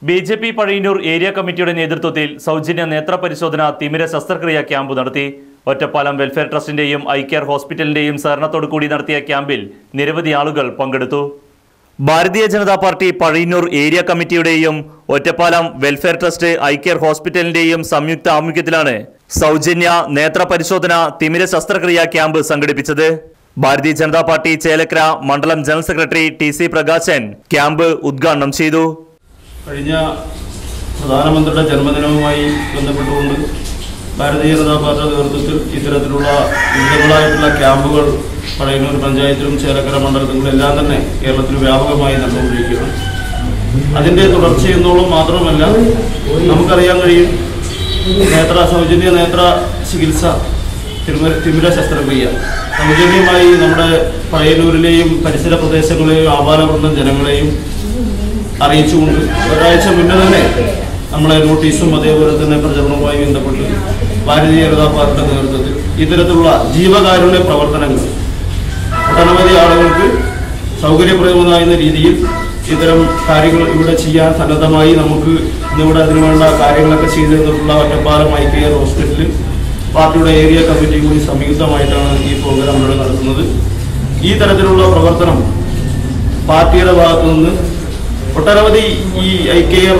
B J P Pazhayannur area കമ്മിറ്റിയുടെ നേതൃത്വത്തിൽ സൗജന്യ നേത്ര പരിശോധന തിമിര ശസ്ത്രക്രിയ ക്യാമ്പ് നടത്തി ഒറ്റപ്പാലം വെൽഫെയർ ട്രസ്റ്റിന്റെയും ഐ കെയർ ഹോസ്പിറ്റലിന്റെയും സഹകരണത്തോടു കൂടി നടത്തിയ ക്യാമ്പിൽ നിരവധി ആളുകൾ പങ്കെടുത്തു ഭാരതീയ ജനതാ പാർട്ടി പഴയന്നൂർ ഏരിയ കമ്മിറ്റിയുടെയും Ottapalam welfare trust eye care ഹോസ്പിറ്റലിന്റെയും സംയുക്ത ആഭിമുഖ്യത്തിലാണ് സൗജന്യ നേത്ര പരിശോധന തിമിര ശസ്ത്രക്രിയ ക്യാമ്പ് സംഘടിപ്പിച്ചത് ഭാരതീയ ജനതാ പാർട്ടി ചേലക്കര മണ്ഡലം general secretary T C Prakashan camp ഉദ്ഘാടനം ചെയ്തു കഴിഞ്ഞ പ്രധാനമന്ത്രിയുടെ ജന്മദിനവുമായി ബന്ധപ്പെട്ടുകൊണ്ട് ഭാരതീയ ജനതാ പാർട്ടിയുടെ നേതൃത്വത്തിൽ ഇത്തരത്തിലുള്ള വിവിധങ്ങളായിട്ടുള്ള ക്യാമ്പുകൾ പഴയന്നൂർ പഞ്ചായത്തിലും ചേലക്കര മണ്ഡലത്തിലും എല്ലാം തന്നെ കേരളത്തിൽ വ്യാപകമായി നടന്നുകൊണ്ടിരിക്കുകയാണ് അതിൻ്റെ തുടർച്ചയെന്നോളം മാത്രമല്ല നമുക്കറിയാൻ കഴിയും നേത്ര സൗജന്യ നേത്ര ചികിത്സ തിരുമ തിമിര ശസ്ത്രക്രിയ സൗജന്യമായി നമ്മുടെ പഴയന്നൂരിലെയും പരിസര പ്രദേശങ്ങളിലെയും ആപാലവൃന്ദം ജനങ്ങളെയും അറിയിച്ചുകൊണ്ട് ഒരാഴ്ച മുന്നേ തന്നെ നമ്മളെ നോട്ടീസും അതേപോലെ തന്നെ പ്രചരണവുമായി ബന്ധപ്പെട്ട് ഭാരതീയ ജനതാ പാർട്ടിയുടെ നേതൃത്വത്തിൽ ഇത്തരത്തിലുള്ള ജീവകാരുണ്യ പ്രവർത്തനങ്ങൾ ഒട്ടനവധി ആളുകൾക്ക് സൗകര്യപ്രദമാകുന്ന രീതിയിൽ ഇത്തരം കാര്യങ്ങൾ ഇവിടെ ചെയ്യാൻ സന്നദ്ധമായി നമുക്ക് ഇന്നിവിടെ അതിനുവേണ്ട കാര്യങ്ങളൊക്കെ ചെയ്തു തന്നിട്ടുള്ള ഒറ്റപ്പാലം ഐ കെയർ ഹോസ്പിറ്റലിൽ പാർട്ടിയുടെ ഏരിയ കമ്മിറ്റി കൂടി സംയുക്തമായിട്ടാണ് ഈ പ്രോഗ്രാം ഇവിടെ നടത്തുന്നത് ഈ തരത്തിലുള്ള പ്രവർത്തനം പാർട്ടിയുടെ ഭാഗത്തു നിന്ന് ഒട്ടനവധി ഈ ഐ കെയർ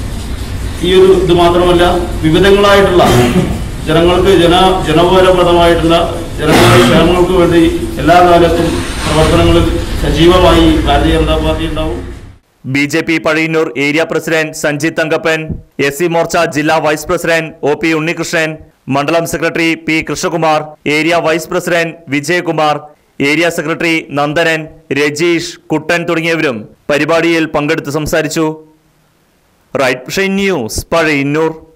ഈ ഒരു ഇത് മാത്രമല്ല വിവിധങ്ങളായിട്ടുള്ള ജനങ്ങൾക്ക് ജന ജനപരപ്രദമായിട്ടുള്ള ജനങ്ങളുടെ ക്ഷേമങ്ങൾക്ക് വേണ്ടി എല്ലാ കാലത്തും പ്രവർത്തനങ്ങളിൽ സജീവമായി ഭാരതീയ ജനതാ പാർട്ടി ഉണ്ടാവും B J P Pazhayannur area president Sanjith Thankappan S C Morcha ജില്ലാ vice president O P Unnikrishnan മണ്ഡലം secretary P Krishnakumar area vice president Vijayakumar area secretary Nandanan Rajeesh Kuttan തുടങ്ങിയവരും പരിപാടിയിൽ പങ്കെടുത്ത് സംസാരിച്ചു റൈറ്റ് ന്യൂസ് പഴയന്നൂർ